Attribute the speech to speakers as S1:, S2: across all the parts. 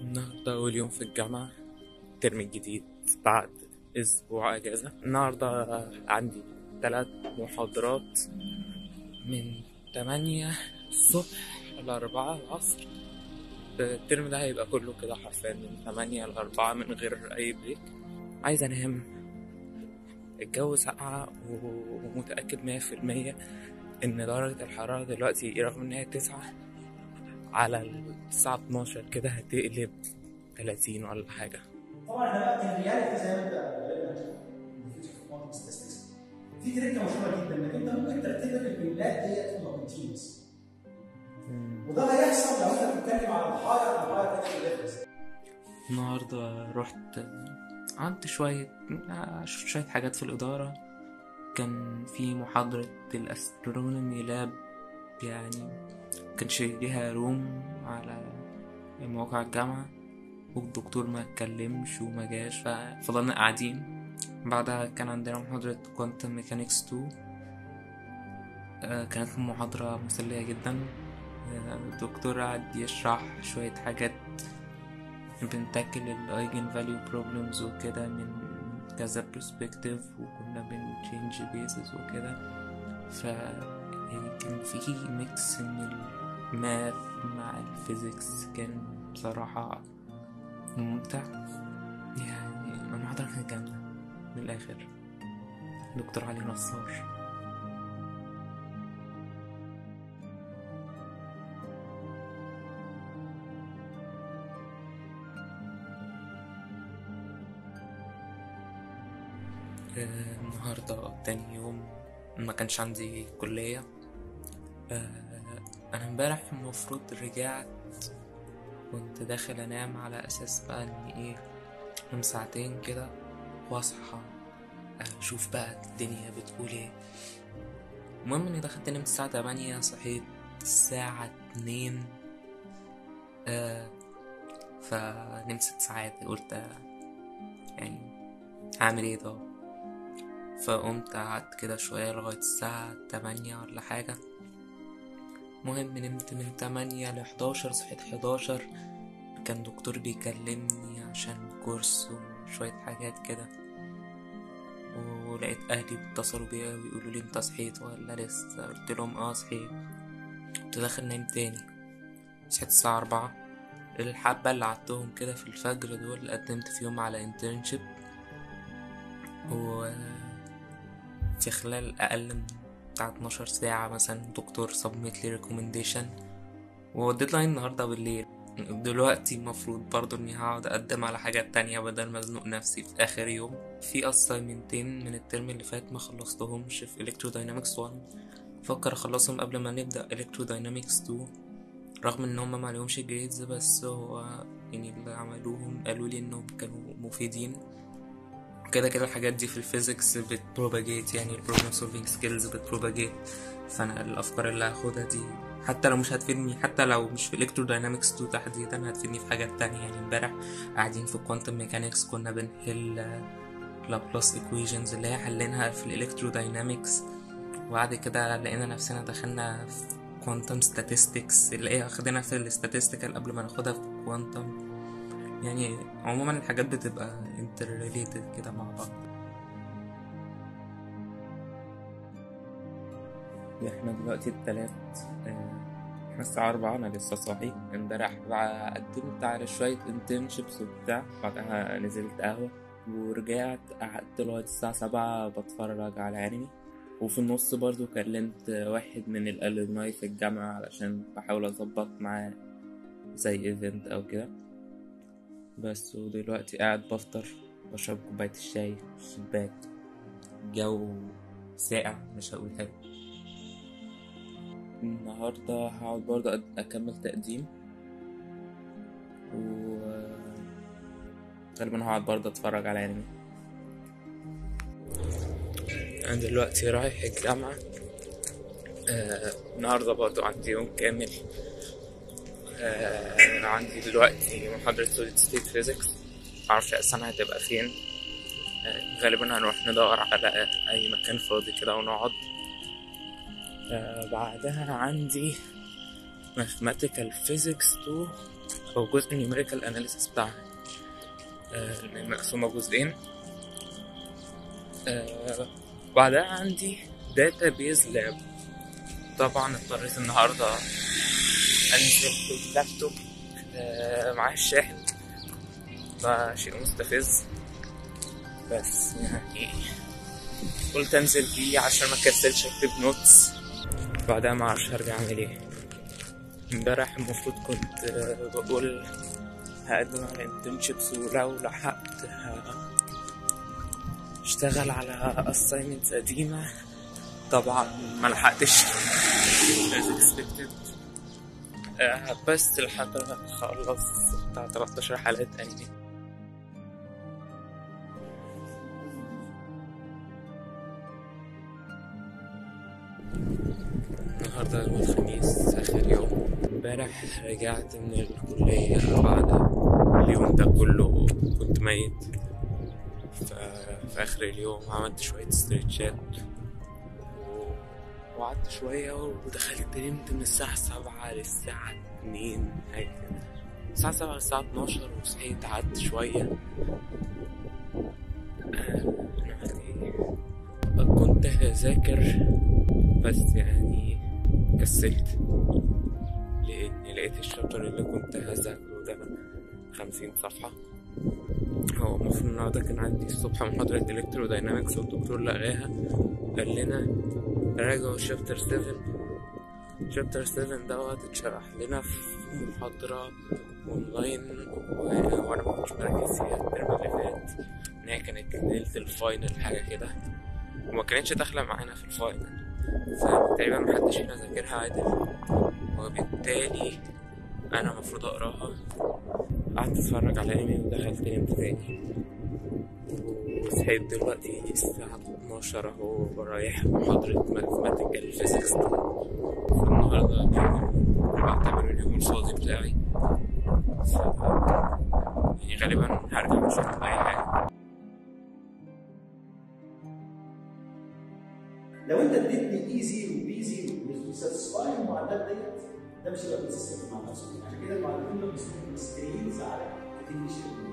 S1: النهاردة أول يوم في الجامعة الترم الجديد بعد أسبوع أجازة النهاردة عندي ثلاث محاضرات من تمانية الصبح لأربعة العصر الترم ده هيبقى كله كده حرفيا من تمانية لأربعة من غير أي بريك عايز أنام الجو ساقعة ومتأكد مية في المية إن درجة الحرارة دلوقتي رغم إن هي تسعة على الساعة 12 كده هتقلب 30 ولا حاجة
S2: طبعا احنا بقى كان رياليتي زي ما انت غالبا شفت في كوانتم ستاتستكس في تركه مشهوره جدا انك انت ممكن ترتبط البلاد ديت تبقى كونتينوس وده هيحصل لو انت بتتكلم على الهاير او هاير كاتيجوري
S1: النهاردة رحت عملت شوية شفت شوية حاجات في الإدارة كان في محاضرة الأسترونومي لاب يعني كانش ليها روم على موقع الجامعة والدكتور ما اتكلمش وما جاش ففضلنا قاعدين بعدها كان عندنا محاضرة كوانتم ميكانيكس 2 آه، كانت محاضرة مسلية جدا آه، الدكتور قعد يشرح شوية حاجات بنتاكل الايجن فاليو بروبلمز وكده من كذا برسبكتيف وكنا بنتشينج بيسز وكده ف يعني كان في ميكس من الماث مع الفيزيكس كان بصراحة ممتع يعني المحاضرة كانت جامدة من الآخر دكتور علي نصار آه، النهاردة تاني يوم ما كانش عندي كلية آه، أنا امبارح المفروض رجعت كنت داخل أنام على أساس بقى إن إيه أنام ساعتين كده وأصحى أشوف بقى الدنيا بتقول إيه المهم إني دخلت نمت الساعة تمانية صحيت الساعة اتنين آه فنمت ست ساعات قلت آه، يعني هعمل ايه طب فقمت قعدت كده شوية لغاية الساعة تمانية ولا حاجة مهم نمت من تمانية لحداشر صحيت حداشر كان دكتور بيكلمني عشان كورس وشوية حاجات كده ولقيت أهلي بيتصلوا بيا ويقولوا لي انت صحيت ولا لسه قلت لهم اه صحيت كنت داخل نايم تاني صحيت الساعة أربعة الحبة اللي قعدتهم كده في الفجر دول قدمت فيهم على انترنشيب و في خلال أقل من بتاع 12 ساعة مثلا دكتور سبميت لي ريكومنديشن والديدلاين النهاردة بالليل دلوقتي المفروض برضه اني هقعد اقدم على حاجات تانية بدل ما ازنق نفسي في اخر يوم في اسايمنتين من الترم اللي فات ما خلصتهمش في الكتروداينامكس 1 بفكر اخلصهم قبل ما نبدا الكتروداينامكس 2 رغم ان هم ما عليهمش جريدز بس هو يعني اللي عملوهم قالوا لي انهم كانوا مفيدين كده كده الحاجات دي في الفيزيكس بتبروباجيت يعني البروبلم سولفينج سكيلز بتبروباجيت فانا الافكار اللي هاخدها دي حتى لو مش هتفيدني حتى لو مش في الكتروداينامكس 2 تحديدا هتفيدني في حاجات تانية يعني امبارح قاعدين في كوانتم ميكانكس كنا بنحل لابلاس ايكويشنز اللي هي حليناها في الالكتروداينامكس وبعد كده لقينا نفسنا دخلنا في كوانتم statistics اللي هي واخدينها في الاستاتستيكال قبل ما ناخدها في كوانتم يعني عموما الحاجات بتبقى interrelated كده مع بعض احنا دلوقتي التلات آه، احنا الساعة أربعة أنا لسه صاحي امبارح بقى قدمت على شوية internships وبتاع بعدها نزلت قهوة ورجعت قعدت لغاية الساعة سبعة بتفرج على أنمي وفي النص برضو كلمت واحد من الألومناي في الجامعة علشان بحاول أظبط معاه زي ايفنت أو كده بس ودلوقتي قاعد بفطر بشرب كوباية الشاي في الشباك جو ساقع مش هقول حلو النهاردة هقعد برضه أد- أكمل تقديم و غالبا هقعد برضه أتفرج على أنمي أنا دلوقتي رايح الجامعة آه، النهاردة برضه عندي يوم كامل آه، عندي دلوقتي محاضرة solid state physics معرفش أصلا هتبقى فين آه، غالبا هنروح ندور على أي مكان فاضي كده ونقعد آه، بعدها عندي mathematical physics 2 هو جزء النيوميريكال اناليسيس بتاعها آه، مقسومة جزئين آه، بعدها عندي داتا بيز لاب طبعا اضطريت النهاردة انزل باللابتوب آه، معاه الشاحن ده شيء مستفز بس يعني قلت انزل بيه عشان ما كسلش اكتب نوتس بعدها ما اعرفش هرجع اعمل ايه امبارح المفروض كنت آه، بقول هقدم على انترنشيبس ولو لحقت ه- اشتغل على assignments قديمة طبعا ما لحقتش as expected آه، بس لحد ما اخلص بتاع 13 حلقة انمي النهاردة يوم الخميس آخر يوم امبارح رجعت من الكلية بعد اليوم ده كله كنت ميت ف- في آخر اليوم عملت شوية استرتشات و- وقعدت شوية ودخلت نمت من الساعة سبعة للساعة اتنين حاجة كده. الساعة سبعة للساعة اتناشر وصحيت قعدت شوية آه، عملت ايه؟ كنت هذاكر بس يعني كسلت لأني لقيت الشابتر اللي كنت هذاكره ده خمسين صفحة هو المفروض النهاردة كان عندي الصبح محاضرة الكتروداينامكس والدكتور لغاها قال لنا راجعوا شابتر 7 شابتر 7 دوت اتشرح لنا في محاضرة اونلاين و- وانا ما كنتش مركز فيها الترم اللي فات ان هي كانت ليلة الفاينل حاجة كده وما كانتش داخلة معانا في الفاينل فتقريبا محدش فينا ذاكرها عادل وبالتالي انا المفروض اقراها قعدت اتفرج على انمي ودخلت نمت تاني وصحيت دلوقتي الساعة 12 اهو رايح محاضرة ماثيماتيكال فيزيكس النهاردة اليوم بعتبر اليوم الفاضي بتاعي ف... يعني غالبا هرجع مش هعمل أي حاجة
S2: لو انت اديتني اي 0 بي 0 وساتسفاي المعادلات ديت ده مش هيبقى كونسيستنت مع نفسه عشان كده المعادلتين دول بيسموهم كونسترينز على الديفينيشن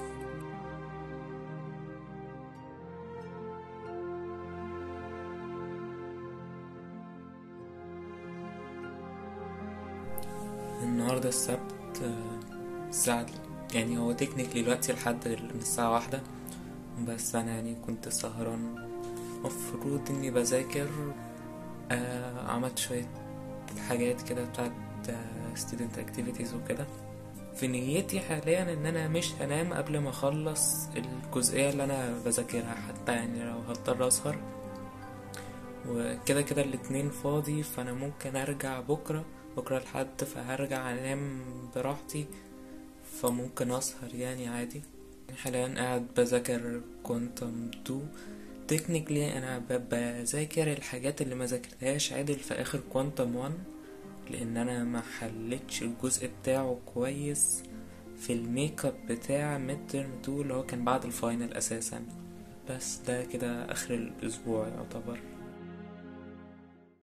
S1: النهاردة السبت آه، الساعة يعني هو تكنيكلي دلوقتي لحد من الساعة واحدة بس أنا يعني كنت سهران مفروض إني بذاكر آه عملت شوية حاجات كده بتاعت آه student activities وكده في نيتي حاليا إن أنا مش هنام قبل ما أخلص الجزئية اللي أنا بذاكرها حتى يعني لو هضطر أسهر وكده كده الاتنين فاضي فأنا ممكن أرجع بكرة بكرة لحد فهرجع انام براحتي فممكن اسهر يعني عادي حاليا قاعد بذاكر كوانتم 2 تكنيكلي انا ب- بذاكر الحاجات اللي ما ذاكرتهاش عادل في اخر كوانتم 1 لان انا ما حلتش الجزء بتاعه كويس في الميك اب بتاع ميد ترم 2 اللي هو كان بعد الفاينل اساسا بس ده كده اخر الاسبوع يعتبر